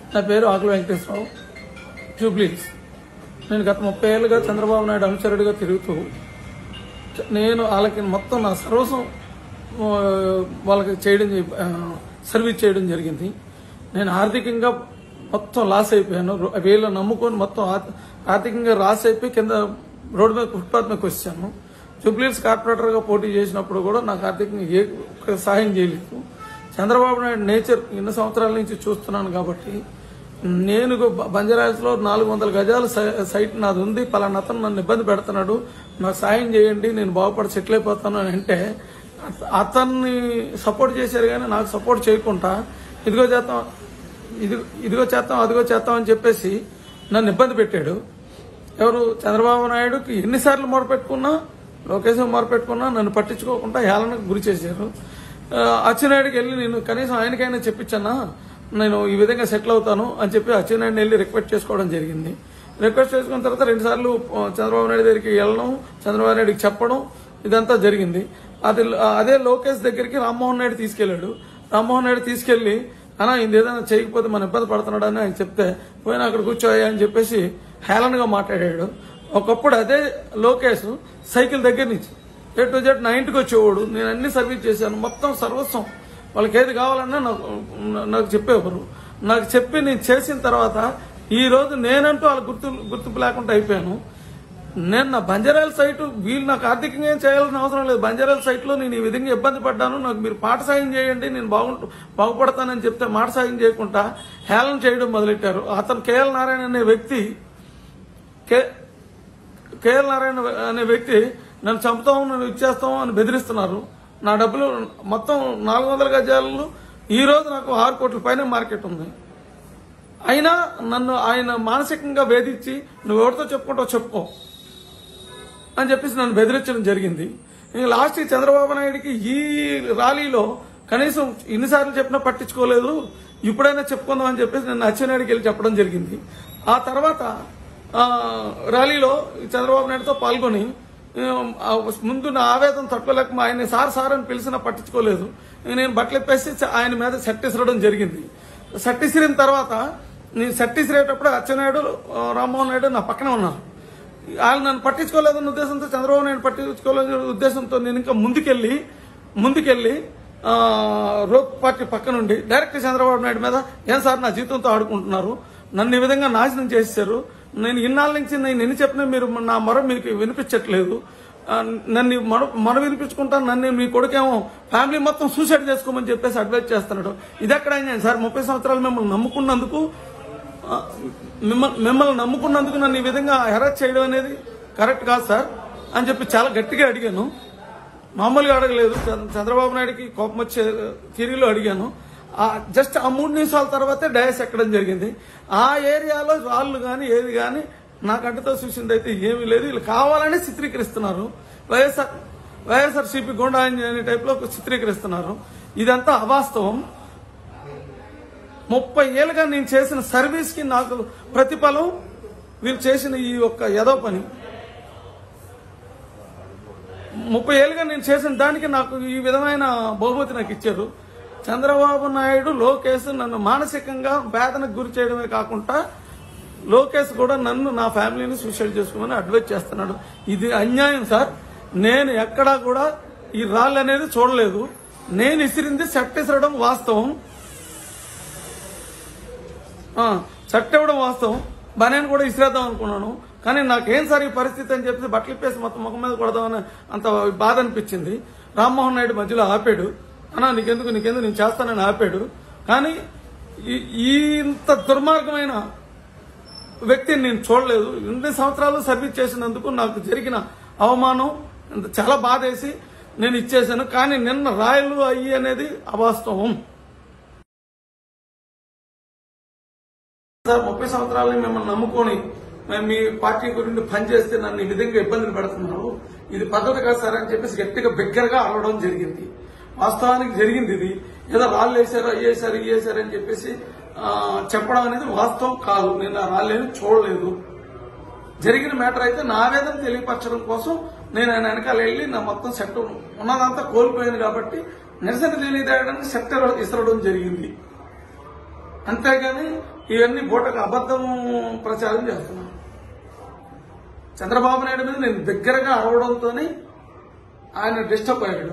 నా పేరు ఆకుల వెంకటేశ్వరరావు జూబ్లీస్ నేను గత ముప్పై ఏళ్ళుగా చంద్రబాబు నాయుడు అనుచరుడిగా తిరుగుతూ నేను వాళ్ళకి మొత్తం నా సర్వస్వం ఆ, వాళ్ళకి చేయడం జరి- ఆ, సర్వీస్ చేయడం జరిగింది నేను ఆర్థికంగా మొత్తం లాస్ అయిపోయాను రో- వీళ్ళు నమ్ముకొని మొత్తం ఆర్థ- ఆర్థికంగా లాస్ అయిపోయి కింద రోడ్డు మీద ఫుట్పాత్ మీదకి వచ్చాను జూబ్లీస్ కార్పొరేటర్గా పోటీ చేసినప్పుడు కూడా నాకు ఆర్థికంగా ఏ ఒక్క సహాయం చేయలేదు చంద్రబాబు నాయుడు నేచర్ ఎన్ని సంవత్సరాల నుంచి చూస్తున్నాను కాబట్టి నేను బంజారాస్ లో నాలుగు వందల గజాల సై- సైట్ నాది ఉంది పలానా అతను నన్ను ఇబ్బంది పెడుతున్నాడు నాకు సాయం చేయండి నేను బాగుపడి సెటిల్ అయిపోతాను అని అంటే అత- అతన్ని సపోర్ట్ చేశారు కానీ నాకు సపోర్ట్ చేయకుండా ఇదిగో చేద్దాం ఇది- ఇదిగో చేద్దాం అదిగో చేద్దాం అని చెప్పేసి నన్ను ఇబ్బంది పెట్టాడు ఎవరు చంద్రబాబు నాయుడుకి ఎన్నిసార్లు మొరపెట్టుకున్నా లోకేశం మొరపెట్టుకున్నా నన్ను పట్టించుకోకుండా హేళనకు గురి చేశారు ఆ, అచ్చెన్నాయుడికి వెళ్ళి నేను కనీసం ఆయనకైనా చెప్పించన్నా నేను ఈ విధంగా సెటిల్ అవుతాను అని చెప్పి అచ్చెన్నాయుడిని వెళ్ళి రిక్వెస్ట్ చేసుకోవడం జరిగింది రిక్వెస్ట్ చేసుకున్న తర్వాత రెండు సార్లు చంద్రబాబు నాయుడు దగ్గరికి వెళ్ళడం చంద్రబాబు నాయుడికి చెప్పడం ఇదంతా జరిగింది అది అదే లోకేష్ దగ్గరికి రామ్మోహన్ నాయుడు తీసుకెళ్లాడు రామ్మోహన్ నాయుడు తీసుకెళ్లి అన్నా ఇది ఏదైనా చేయకపోతే మన ఇబ్బంది పడుతున్నాడు అని ఆయన చెప్తే పోయినా అక్కడ కూర్చోయా అని చెప్పేసి హేళనగా మాట్లాడాడు ఒకప్పుడు అదే లోకేష్ సైకిల్ దగ్గర నుంచి ఏ టు జెడ్ నా ఇంటికి వచ్చేవాడు నేను అన్ని సర్వీస్ చేశాను మొత్తం సర్వస్వం వాళ్ళకి ఏది కావాలన్నా నాకు నాకు చెప్పేవారు నాకు చెప్పి నేను చేసిన తర్వాత ఈ రోజు నేనంటూ వాళ్ళ గుర్తు గుర్తింపు లేకుండా అయిపోయాను నేను నా బంజారాల సైట్ వీళ్ళు నాకు ఆర్థికంగా ఏం చేయాల్సిన అవసరం లేదు బంజారాల సైట్ లో నేను ఈ విధంగా ఇబ్బంది పడ్డాను నాకు మీరు పాట సాయం చేయండి నేను బాగుంటు బాగుపడతానని చెప్తే మాట సాయం చేయకుండా హేళన చేయడం మొదలెట్టారు అతను కేఎల్ నారాయణ అనే వ్యక్తి కే కేఎల్ నారాయణ అనే వ్యక్తి నన్ను చంపుతాము నన్ను ఇచ్చేస్తాము అని బెదిరిస్తున్నారు నా డబ్బులు మొత్తం నాలుగు వందల గజాలలో ఈ రోజు నాకు ఆరు కోట్ల పైన మార్కెట్ ఉంది అయినా నన్ను ఆయన మానసికంగా వేధించి నువ్వు ఎవరితో చెప్పుకుంటావు చెప్పుకో అని చెప్పేసి నన్ను బెదిరించడం జరిగింది ఇంక లాస్ట్ ఈ చంద్రబాబు నాయుడికి ఈ ర్యాలీలో కనీసం ఇన్నిసార్లు చెప్పినా పట్టించుకోలేదు ఇప్పుడైనా చెప్పుకుందాం అని చెప్పేసి నేను అచ్చెన్నాయుడికి వెళ్ళి చెప్పడం జరిగింది ఆ తర్వాత ఆ, ర్యాలీలో ఈ చంద్రబాబు నాయుడుతో పాల్గొని ఆ, ముందు నా ఆవేదన తట్టుకోలేక మా ఆయన సార్ సార్ అని పిలిచినా పట్టించుకోలేదు ఇంక నేను బట్టలు ఇప్పేసి ఆయన మీద సెట్ ఇసరడం జరిగింది సెట్ ఇసిరిన తర్వాత నేను సెట్ ఇసిరేటప్పుడు అచ్చెన్నాయుడు ఆ, రామ్మోహన్ నాయుడు నా పక్కనే ఉన్నారు వాళ్ళు నన్ను పట్టించుకోలేదన్న ఉద్దేశంతో చంద్రబాబు నాయుడు పట్టించుకోలేదన్న ఉద్దేశంతో నేను ఇంకా ముందుకెళ్లి ముందుకెళ్లి ఆ, రోప్ పార్టీ పక్క నుండి డైరెక్ట్ చంద్రబాబు నాయుడు మీద ఏం సార్ నా జీవితంతో ఆడుకుంటున్నారు నన్ను ఈ విధంగా నాశనం చేశారు నేను ఇన్నాళ్ళ నుంచి నేను ఎన్ని చెప్పినా మీరు నా మొర మీకు వినిపించట్లేదు ఆ, నన్ను మొర మొర వినిపించుకుంటాను నన్ను మీ కొడుకేమో ఫ్యామిలీ మొత్తం సూసైడ్ చేసుకోమని చెప్పేసి అడ్వైజ్ చేస్తున్నాడు ఇది ఎక్కడ అయింది సార్ ముప్పై సంవత్సరాలు మిమ్మల్ని నమ్ముకున్నందుకు ఆ, మిమ్మల్ని మిమ్మల్ని నమ్ముకున్నందుకు నన్ను ఈ విధంగా హెరాస్ చేయడం అనేది కరెక్ట్ కాదు సార్ అని చెప్పి చాలా గట్టిగా అడిగాను మామూలుగా అడగలేదు చంద్ర- చంద్రబాబు నాయుడికి కోపం వచ్చే తీరులో అడిగాను ఆ జస్ట్ ఆ మూడు నిమిషాల తర్వాతే డయాస్ ఎక్కడం జరిగింది ఆ ఏరియాలో వాళ్ళు కానీ ఏది కానీ నా కంటితో చూసింది అయితే ఏమీ లేదు వీళ్ళు కావాలని చిత్రీకరిస్తున్నారు వైఎస్ఆర్ వైఎస్ఆర్ సిపి గుండా అనే టైప్ లో చిత్రీకరిస్తున్నారు ఇదంతా అవాస్తవం ముప్పై ఏళ్ళుగా నేను చేసిన సర్వీస్ కి నాకు ప్రతిఫలం వీళ్ళు చేసిన ఈ ఒక్క ఎదో పని ముప్పై ఏళ్ళుగా నేను చేసిన దానికి నాకు ఈ విధమైన బహుమతి నాకు ఇచ్చారు చంద్రబాబు నాయుడు లోకేష్ నన్ను మానసికంగా వేదనకు గురి చేయడమే కాకుండా లోకేష్ కూడా నన్ను నా ఫ్యామిలీని సూసైడ్ చేసుకోమని అడ్వైజ్ చేస్తున్నాడు ఇది అన్యాయం సార్ నేను ఎక్కడా కూడా ఈ రాళ్ళు అనేది చూడలేదు నేను ఇసిరింది సెట్ ఇసరడం వాస్తవం ఆ, చట్ట ఇవ్వడం వాస్తవం బనేన్ కూడా ఇసిరేద్దాం అనుకున్నాను కానీ నాకేం సార్ ఈ పరిస్థితి అని చెప్పి బట్టలు ఇప్పేసి మొత్తం ముఖం మీద కొడదామని అంత బాధ అనిపించింది రామ్మోహన్ నాయుడు మధ్యలో ఆపాడు అన్నా నీకెందుకు నీకెందుకు నేను చేస్తానని ఆపాడు కానీ ఈ- ఈ ఇంత దుర్మార్గమైన వ్యక్తిని నేను చూడలేదు ఇన్ని సంవత్సరాలు సర్వీస్ చేసినందుకు నాకు జరిగిన అవమానం ఇంత- చాలా బాధేసి నేను ఇచ్చేసాను కానీ నిన్న రాయలు అయ్యి అనేది అవాస్తవం సార్ ముప్పై సంవత్సరాలు మిమ్మల్ని నమ్ముకొని మేము మీ పార్టీ గురించి పనిచేస్తే నన్ను ఈ విధంగా ఇబ్బందులు పెడుతున్నారు ఇది పద్ధతి కాదు సార్ అని చెప్పేసి గట్టిగా బిగ్గరగా అరవడం జరిగింది వాస్తవానికి జరిగింది ఇది ఏదో రాళ్ళు వేశారు అయ్యేసారు ఇయ్యేసారు అని చెప్పేసి ఆ, చెప్పడం అనేది వాస్తవం కాదు నేను ఆ రాళ్ళేమి చూడలేదు జరిగిన మ్యాటర్ అయితే నా ఆవేదన తెలియపరచడం కోసం నేను ఆయన వెనకాల వెళ్ళి నా మొత్తం సెట్ ఉన్నదంతా కోల్పోయాను కాబట్టి నిరసన తెలియజేయడానికి సెట్ ఇసరడం జరిగింది అంతేగాని ఇవన్నీ బూటకు అబద్ధం ప్రచారం చేస్తున్నాను చంద్రబాబు నాయుడు మీద నేను దగ్గరగా అరవడంతోనే ఆయన డిస్టర్బ్ అయ్యాడు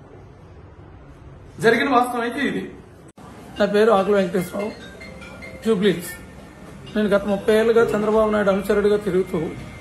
జరిగిన వాస్తవం అయితే ఇది నా పేరు ఆకుల వెంకటేశ్వరరావు జూబ్లీస్ నేను గత ముప్పై ఏళ్ళుగా చంద్రబాబు నాయుడు అనుచరుడిగా తిరుగుతూ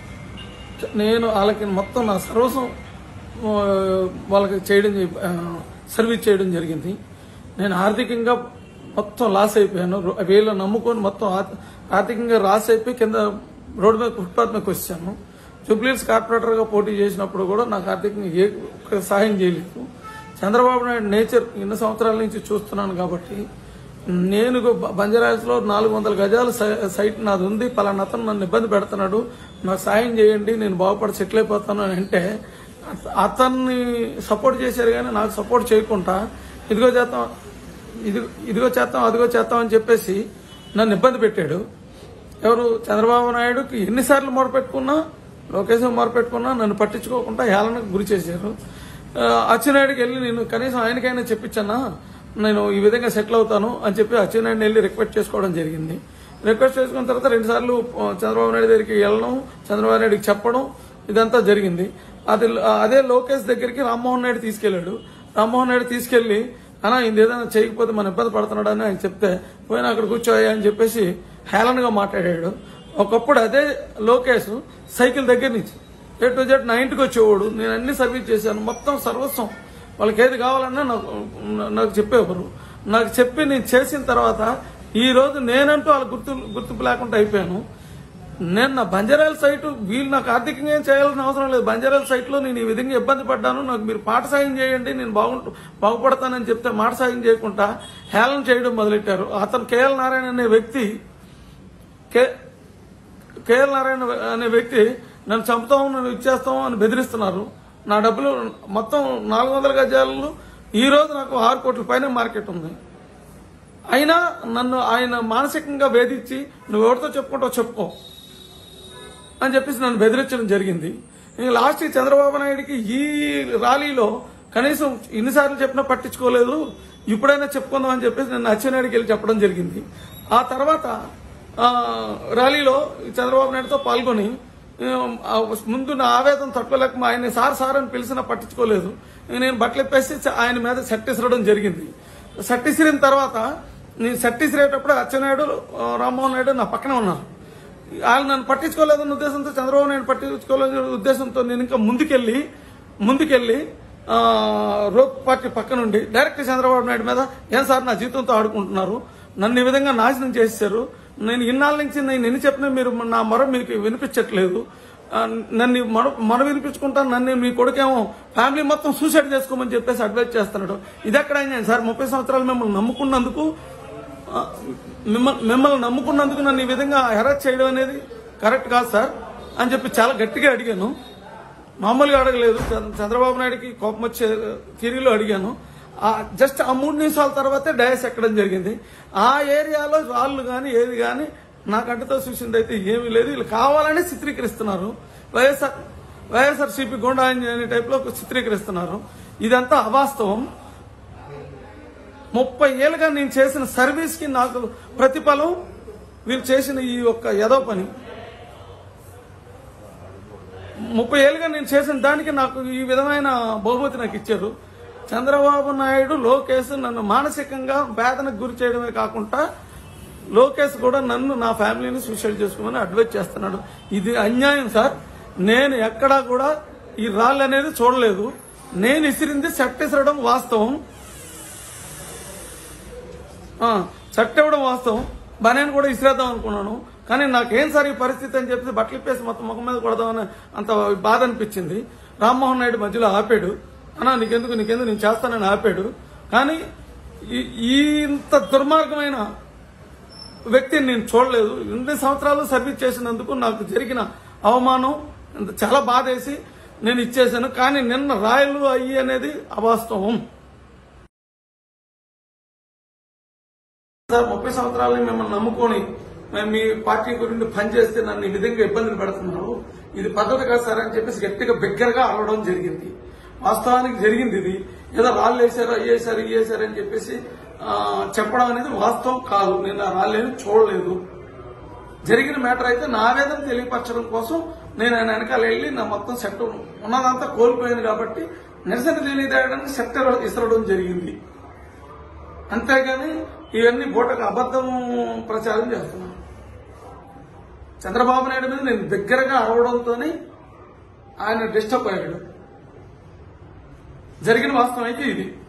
నేను వాళ్ళకి మొత్తం నా సర్వస్వం ఆ, వాళ్ళకి చేయడం జరి- ఆ, సర్వీస్ చేయడం జరిగింది నేను ఆర్థికంగా మొత్తం లాస్ అయిపోయాను రో- వీళ్ళు నమ్ముకొని మొత్తం ఆర్థ- ఆర్థికంగా లాస్ అయిపోయి కింద రోడ్డు మీద ఫుట్పాత్ మీదకి వచ్చాను జూబ్లీస్ కార్పొరేటర్గా పోటీ చేసినప్పుడు కూడా నాకు ఆర్థికంగా ఏ ఒక్క సహాయం చేయలేదు చంద్రబాబు నాయుడు నేచర్ ఎన్ని సంవత్సరాల నుంచి చూస్తున్నాను కాబట్టి నేను బ- బంజారాహిల్స్ లో నాలుగు వందల గజాల సై- సైట్ నాది ఉంది పలానా అతను నన్ను ఇబ్బంది పెడుతున్నాడు నాకు సాయం చేయండి నేను బాగుపడి సెటిల్ అయిపోతాను అని అంటే అత- అతన్ని సపోర్ట్ చేశారు కానీ నాకు సపోర్ట్ చేయకుండా ఇదిగో చేద్దాం ఇది ఇదిగో చేద్దాం అదిగో చేద్దాం అని చెప్పేసి నన్ను ఇబ్బంది పెట్టాడు ఎవరు చంద్రబాబు నాయుడుకి ఎన్నిసార్లు మొరపెట్టుకున్నా లోకేష్ మొరపెట్టుకున్నా నన్ను పట్టించుకోకుండా హేళనకు గురి చేశారు ఆ, అచ్చెన్నాయుడికి వెళ్ళి నేను కనీసం ఆయనకైనా చెప్పించన్నా నేను ఈ విధంగా సెటిల్ అవుతాను అని చెప్పి అచ్చెన్నాయుడిని వెళ్ళి రిక్వెస్ట్ చేసుకోవడం జరిగింది రిక్వెస్ట్ చేసుకున్న తర్వాత రెండు సార్లు చంద్రబాబు నాయుడు దగ్గరికి వెళ్ళడం చంద్రబాబు నాయుడికి చెప్పడం ఇదంతా జరిగింది అది అదే లోకేష్ దగ్గరికి రామ్మోహన్ నాయుడు తీసుకెళ్లాడు రామ్మోహన్ నాయుడు తీసుకెళ్లి అన్నా ఇది ఏదైనా చేయకపోతే మన ఇబ్బంది పడుతున్నాడు అని ఆయన చెప్తే పోయినా అక్కడ కూర్చోయా అని చెప్పేసి హేళనగా మాట్లాడాడు ఒకప్పుడు అదే లోకేష్ సైకిల్ దగ్గర నుంచి ఏ టు జెడ్ నా ఇంటికి వచ్చేవాడు నేను అన్ని సర్వీస్ చేశాను మొత్తం సర్వస్వం వాళ్ళకి ఏది కావాలన్నా నాకు నాకు చెప్పేవారు నాకు చెప్పి నేను చేసిన తర్వాత ఈ రోజు నేనంటూ వాళ్ళ గుర్తు గుర్తింపు లేకుండా అయిపోయాను నేను నా బంజారాల సైట్ వీళ్ళు నాకు ఆర్థికంగా ఏం చేయాల్సిన అవసరం లేదు బంజారాల సైట్ లో నేను ఈ విధంగా ఇబ్బంది పడ్డాను నాకు మీరు పాట సాయం చేయండి నేను బాగుంటు బాగుపడతానని చెప్తే మాట సాయం చేయకుండా హేళన చేయడం మొదలెట్టారు అతను కేఎల్ నారాయణ అనే వ్యక్తి కే కేఎల్ నారాయణ అనే వ్యక్తి నన్ను చంపుతాము నన్ను ఇచ్చేస్తాము అని బెదిరిస్తున్నారు నా డబ్బులు మొత్తం నాలుగు వందల గజాలు ఈ రోజు నాకు ఆరు కోట్ల పైన మార్కెట్ ఉంది అయినా నన్ను ఆయన మానసికంగా వేధించి నువ్వు ఎవరితో చెప్పుకుంటావు చెప్పుకో అని చెప్పేసి నన్ను బెదిరించడం జరిగింది ఇంక లాస్ట్ చంద్రబాబు నాయుడికి ఈ ర్యాలీలో కనీసం ఇన్నిసార్లు చెప్పినా పట్టించుకోలేదు ఇప్పుడైనా చెప్పుకుందాం అని చెప్పేసి నన్ను అచ్చెన్నాయుడికి వెళ్ళి చెప్పడం జరిగింది ఆ తర్వాత ఆ, ర్యాలీలో చంద్రబాబు నాయుడుతో పాల్గొని ఆ, ముందు నా ఆవేదన తట్టుకోలేక మా ఆయన సార్ సార్ అని పిలిచినా పట్టించుకోలేదు నేను బట్టలు ఇప్పేసి ఆయన మీద సెట్ ఇసరడం జరిగింది సెట్ ఇసిరిన తర్వాత నేను సెట్ ఇసిరేటప్పుడు అచ్చెన్నాయుడు ఆ, రామ్మోహన్ నాయుడు నా పక్కన ఉన్నారు వాళ్ళు నన్ను పట్టించుకోలేదన్న ఉద్దేశంతో చంద్రబాబు నాయుడు పట్టించుకోలేదన్న ఉద్దేశంతో నేను ఇంకా ముందుకెళ్లి ముందుకెళ్లి ఆ, రోప్ పార్టీ పక్క నుండి డైరెక్ట్ చంద్రబాబు నాయుడు మీద ఏం సార్ నా జీవితంతో ఆడుకుంటున్నారు నన్ను ఈ విధంగా నాశనం చేశారు నేను ఇన్నాళ్ళ నుంచి నేను ఎన్ని చెప్పినా మీరు నా మొర మీకు వినిపించట్లేదు ఆ, నన్ను మొర మొర వినిపించుకుంటాను నన్ను మీ కొడుకేమో ఫ్యామిలీ మొత్తం సూసైడ్ చేసుకోమని చెప్పేసి అడ్వైజ్ చేస్తున్నాడు ఇది ఎక్కడ అయింది సార్ ముప్పై సంవత్సరాలు మిమ్మల్ని నమ్ముకున్నందుకు ఆ, మిమ్మల్ని మిమ్మల్ని నమ్ముకున్నందుకు నన్ను ఈ విధంగా హెరాస్ చేయడం అనేది కరెక్ట్ కాదు సార్ అని చెప్పి చాలా గట్టిగా అడిగాను మామూలుగా అడగలేదు చంద్ర- చంద్రబాబు నాయుడుకి కోపం వచ్చే తీరులో అడిగాను ఆ జస్ట్ ఆ మూడు నిమిషాల తర్వాతే డయాస్ ఎక్కడం జరిగింది ఆ ఏరియాలో రాళ్ళు గాని ఏది గాని నా కంటితో చూసింది అయితే ఏమీ లేదు వీళ్ళు కావాలని చిత్రీకరిస్తున్నారు వైఎస్ఆర్ వైఎస్ఆర్ సిపి గోండా అనే టైప్ లో చిత్రీకరిస్తున్నారు ఇదంతా అవాస్తవం ముప్పై ఏళ్ళుగా నేను చేసిన సర్వీస్ కి నాకు ప్రతిఫలం వీళ్ళు చేసిన ఈ ఒక్క యదో పని ముప్పై ఏళ్ళుగా నేను చేసిన దానికి నాకు ఈ విధమైన బహుమతి నాకు ఇచ్చారు చంద్రబాబు నాయుడు లోకేష్ నన్ను మానసికంగా వేదనకు గురి చేయడమే కాకుండా లోకేష్ కూడా నన్ను నా ఫ్యామిలీని సూసైడ్ చేసుకోమని అడ్వైజ్ చేస్తున్నాడు ఇది అన్యాయం సార్ నేను ఎక్కడా కూడా ఈ రాళ్ళు అనేది చూడలేదు నేను ఇసిరింది సెట్ ఇసరడం వాస్తవం ఆ, చట్ట ఇవ్వడం వాస్తవం బనేను కూడా ఇసిరేద్దాం అనుకున్నాను కానీ నాకేం సార్ ఈ పరిస్థితి అని చెప్పి బట్టలు ఇప్పేసి మొత్తం ముఖం మీద కొడదామని అంత బాధ అనిపించింది రామ్మోహన్ నాయుడు మధ్యలో ఆపాడు అన్నా నీకెందుకు నీకెందుకు నేను చేస్తానని ఆపాడు కానీ ఈ- ఈ ఇంత దుర్మార్గమైన వ్యక్తిని నేను చూడలేదు ఇన్ని సంవత్సరాలు సర్వీస్ చేసినందుకు నాకు జరిగిన అవమానం ఇంత చాలా బాధేసి నేను ఇచ్చేసాను కానీ నిన్న రాయలు అయ్యి అనేది అవాస్తవం సార్ ముప్పై సంవత్సరాలని మిమ్మల్ని నమ్ముకొని మేము మీ పార్టీ గురించి పనిచేస్తే నన్ను ఈ విధంగా ఇబ్బందులు పెడుతున్నారు ఇది పద్ధతి కాదు సార్ అని చెప్పేసి గట్టిగా బిగ్గరగా అరవడం జరిగింది వాస్తవానికి జరిగింది ఇది ఏదో రాళ్ళు వేశారు అయ్యేసారు ఇయ్యేసారు అని చెప్పేసి ఆ, చెప్పడం అనేది వాస్తవం కాదు నేను ఆ రాలేను చూడలేదు జరిగిన మ్యాటర్ అయితే నా ఆవేదన తెలియపరచడం కోసం నేను ఆయన వెనకాల వెళ్ళి నా మొత్తం సెట్ ఉన్నదంతా కోల్పోయాను కాబట్టి నిరసన తెలియజేయడానికి సెక్టర్ ఇసరడం జరిగింది అంతేగాని ఇవన్నీ బూటకు అబద్ధం ప్రచారం చేస్తున్నాను చంద్రబాబు నాయుడు మీద నేను దగ్గరగా అరవడంతోనే ఆయన డిస్టర్బ్ అయ్యాడు జరిగిన వాస్తవం అయితే ఇది